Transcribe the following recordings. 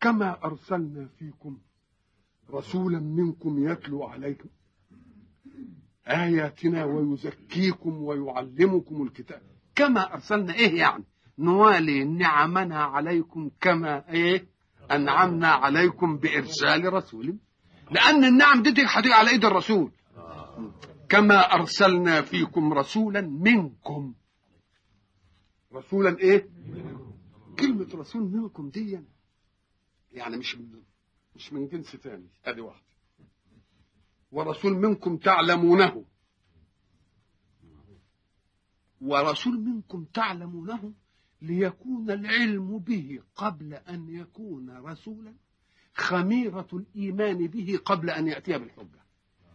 كما أرسلنا فيكم رسولا منكم يتلو عليكم آياتنا ويزكيكم ويعلمكم الكتاب كما أرسلنا إيه يعني نوالي نعمنا عليكم كما إيه أنعمنا عليكم بإرسال رسول لأن النعم دي هتيجي على إيد الرسول كما أرسلنا فيكم رسولا منكم رسولا إيه كلمة رسول منكم دي يعني مش من مش من جنس تاني ادي واحده ورسول منكم تعلمونه ورسول منكم تعلمونه ليكون العلم به قبل ان يكون رسولا خميره الايمان به قبل ان ياتي بالحجه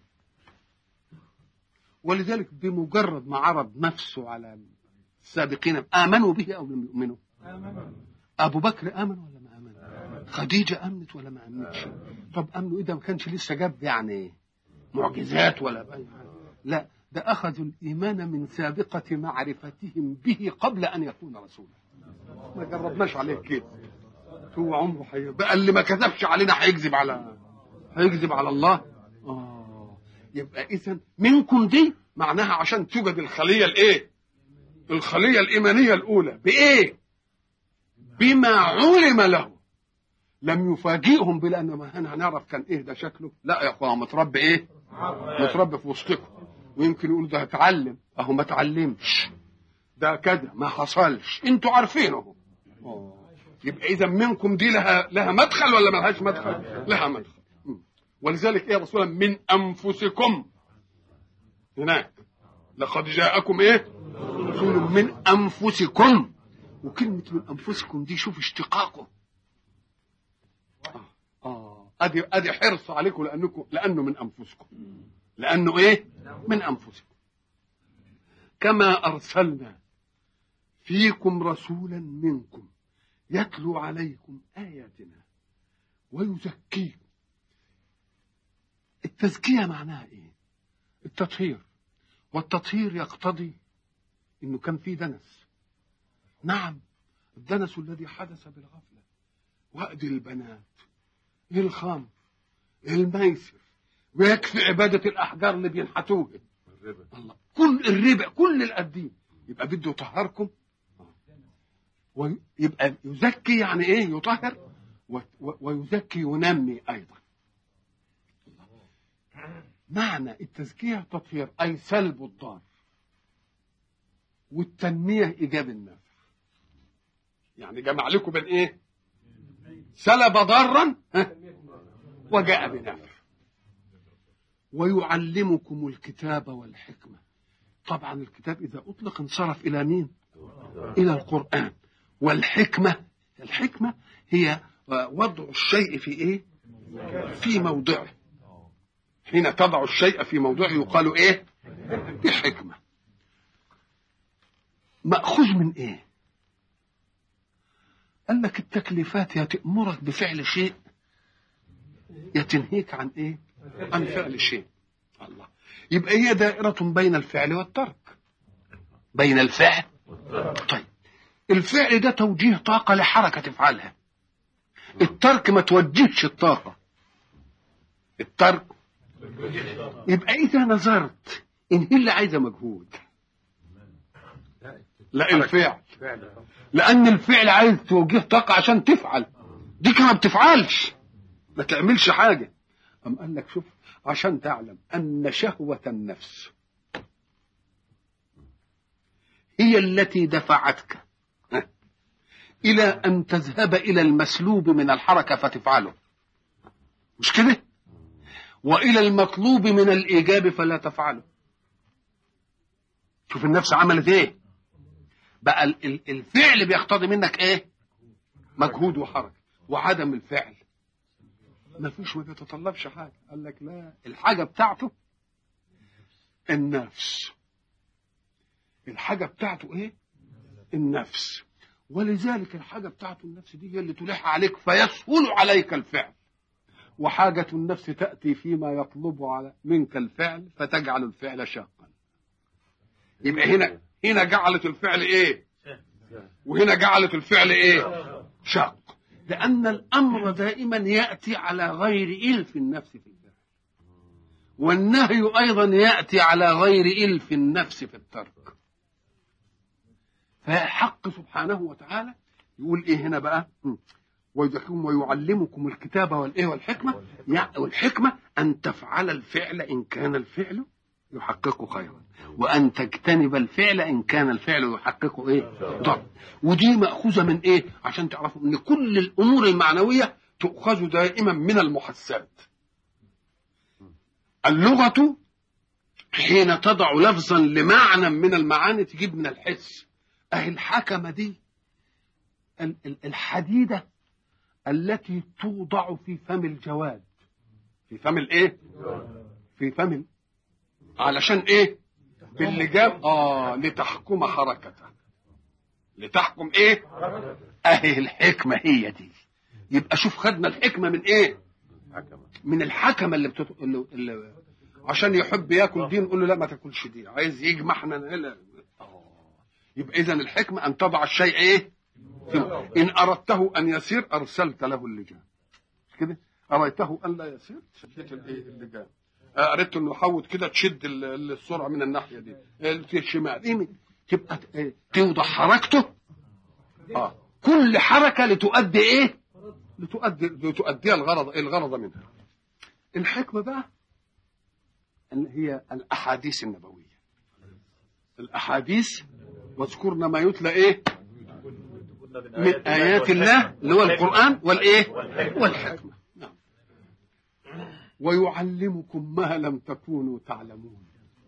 ولذلك بمجرد ما عرض نفسه على السابقين امنوا به او لم يؤمنوا ابو بكر امن ولا ما امن خديجه امنت ولا ما امنتش طب امنوا اذا ما كانش لسه جاب يعني معجزات ولا أي حاجة. لا ده اخذوا الايمان من سابقه معرفتهم به قبل ان يكون رسولا ما جربناش عليه كده هو عمره حي... بقى اللي ما كذبش علينا هيكذب على هيكذب على الله اه يبقى اذا منكم دي معناها عشان توجد الخليه الايه الخليه الايمانيه الاولى بايه بما علم له لم يفاجئهم بلان ما احنا هنعرف كان ايه ده شكله لا يا اخوان متربي ايه متربي في وسطكم ويمكن يقول ده اتعلم اهو ما اتعلمش ده كده ما حصلش انتوا عارفينه أوه. يبقى اذا منكم دي لها لها مدخل ولا ما لهاش مدخل لها مدخل م. ولذلك ايه رسولا من انفسكم هناك لقد جاءكم ايه رسول من انفسكم وكلمه من انفسكم دي شوف اشتقاقه اه ادي ادي حرص عليكم لانكم لانه من انفسكم لانه ايه من انفسكم كما ارسلنا فيكم رسولا منكم يتلو عليكم اياتنا ويزكيكم التزكيه معناها ايه التطهير والتطهير يقتضي انه كان في دنس نعم الدنس الذي حدث بالغفله وأد البنات الخمر الميسر ويكفي عبادة الأحجار اللي بينحتوها الله كل الربا كل القديم يبقى بده يطهركم ويبقى يزكي يعني ايه يطهر ويزكي ينمي ايضا معنى التزكية تطهير أي سلب الضار والتنمية إيجاب النفع يعني جمع لكم بين إيه سلب ضرا وجاء بنفع ويعلمكم الكتاب والحكمة طبعا الكتاب إذا أطلق انصرف إلى مين إلى القرآن والحكمة الحكمة هي وضع الشيء في إيه في موضعه حين تضع الشيء في موضعه يقال إيه بحكمة مأخوذ من إيه قال لك التكليفات يا تأمرك بفعل شيء يا تنهيك عن ايه عن فعل شيء الله يبقى هي دائرة بين الفعل والترك بين الفعل طيب الفعل ده توجيه طاقة لحركة تفعلها الترك ما توجهش الطاقة الترك يبقى إذا نظرت إن هي اللي عايزة مجهود لا الفعل لأن الفعل عايز توجيه طاقة عشان تفعل دي كما بتفعلش ما تعملش حاجة أم قال لك شوف عشان تعلم أن شهوة النفس هي التي دفعتك إلى أن تذهب إلى المسلوب من الحركة فتفعله مش كده وإلى المطلوب من الإيجاب فلا تفعله شوف النفس عملت إيه بقى الفعل بيقتضي منك إيه مجهود وحركة وعدم الفعل ما فيش ما بيتطلبش حاجة قال لك لا الحاجة بتاعته النفس الحاجة بتاعته ايه النفس ولذلك الحاجة بتاعته النفس دي هي اللي تلح عليك فيسهل عليك الفعل وحاجة النفس تأتي فيما يطلب على منك الفعل فتجعل الفعل شاقا يبقى هنا هنا جعلت الفعل ايه وهنا جعلت الفعل ايه شاق لأن الأمر دائما يأتي على غير إلف النفس في الفعل والنهي أيضا يأتي على غير إلف النفس في الترك فحق سبحانه وتعالى يقول إيه هنا بقى ويذكركم ويعلمكم الكتاب والإيه والحكمة والحكمة أن تفعل الفعل إن كان الفعل يحقق خيرا وأن تجتنب الفعل إن كان الفعل يحقق إيه ضر ودي مأخوذة من إيه عشان تعرفوا إن كل الأمور المعنوية تؤخذ دائما من المحسات اللغة حين تضع لفظا لمعنى من المعاني تجيب من الحس أهي الحكمة دي الحديدة التي توضع في فم الجواد في فم الايه في فم علشان ايه باللجام اه لتحكم حركته لتحكم ايه اهي الحكمه هي دي يبقى شوف خدنا الحكمه من ايه من الحكمه اللي, بتط... اللي... اللي عشان يحب ياكل دي نقول له لا ما تاكلش دي عايز يجمع احنا لا. يبقى اذا الحكمه ان تضع الشيء ايه ان اردته ان يسير ارسلت له اللجام كده اريته ان لا يسير شديت الايه اللجام اردت انه يحوط كده تشد السرعه من الناحيه دي الشمال إيه تبقى توضح حركته اه كل حركه لتؤدي ايه لتؤدي لتؤدي الغرض الغرض منها الحكمه بقى ان هي الاحاديث النبويه الاحاديث واذكرنا ما يتلى ايه من ايات الله اللي هو القران والايه والحكمه نعم ويعلمكم ما لم تكونوا تعلمون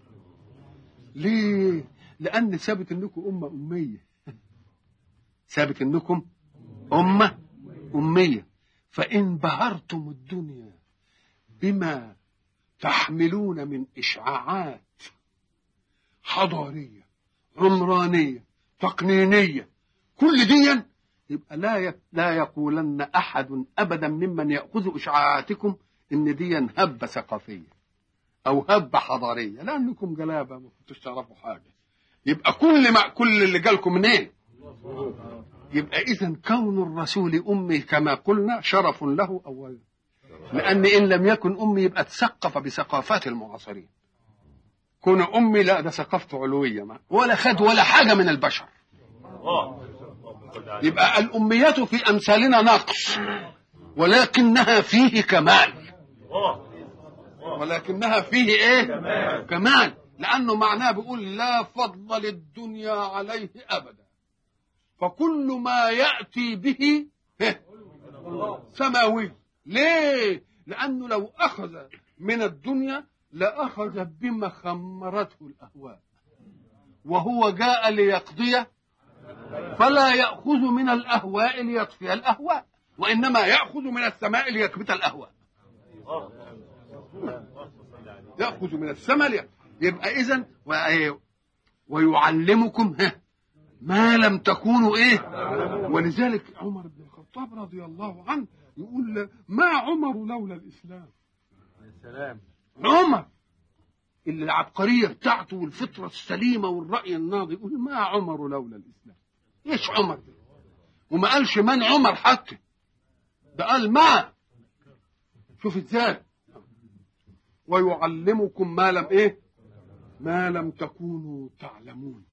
ليه لان ثابت انكم امه اميه ثابت انكم امه اميه فان بهرتم الدنيا بما تحملون من اشعاعات حضاريه عمرانيه تقنينيه كل دي يبقى لا لا يقولن احد ابدا ممن ياخذ اشعاعاتكم ان دي هبه ثقافيه او هبه حضاريه لانكم جلابه ما كنتوش تعرفوا حاجه يبقى كل ما كل اللي جالكم منين يبقى اذا كون الرسول امي كما قلنا شرف له اولا لان ان لم يكن امي يبقى تثقف بثقافات المعاصرين كون امي لا ده ثقافته علويه ما ولا خد ولا حاجه من البشر يبقى الاميات في امثالنا نقص ولكنها فيه كمال ولكنها فيه ايه كمال لانه معناه بيقول لا فضل للدنيا عليه ابدا فكل ما ياتي به سماوي ليه لانه لو اخذ من الدنيا لاخذ بما خمرته الاهواء وهو جاء ليقضي فلا ياخذ من الاهواء ليطفئ الاهواء وانما ياخذ من السماء ليكبت الاهواء ياخذ من السماء يبقى اذا ويعلمكم ما لم تكونوا ايه ولذلك عمر بن الخطاب رضي الله عنه يقول ما عمر لولا الاسلام السلام عمر اللي العبقريه بتاعته والفطره السليمه والراي الناضي يقول ما عمر لولا الاسلام ايش عمر ده وما قالش من عمر حتى ده قال ما شوف ازاي ويعلمكم ما لم ايه ما لم تكونوا تعلمون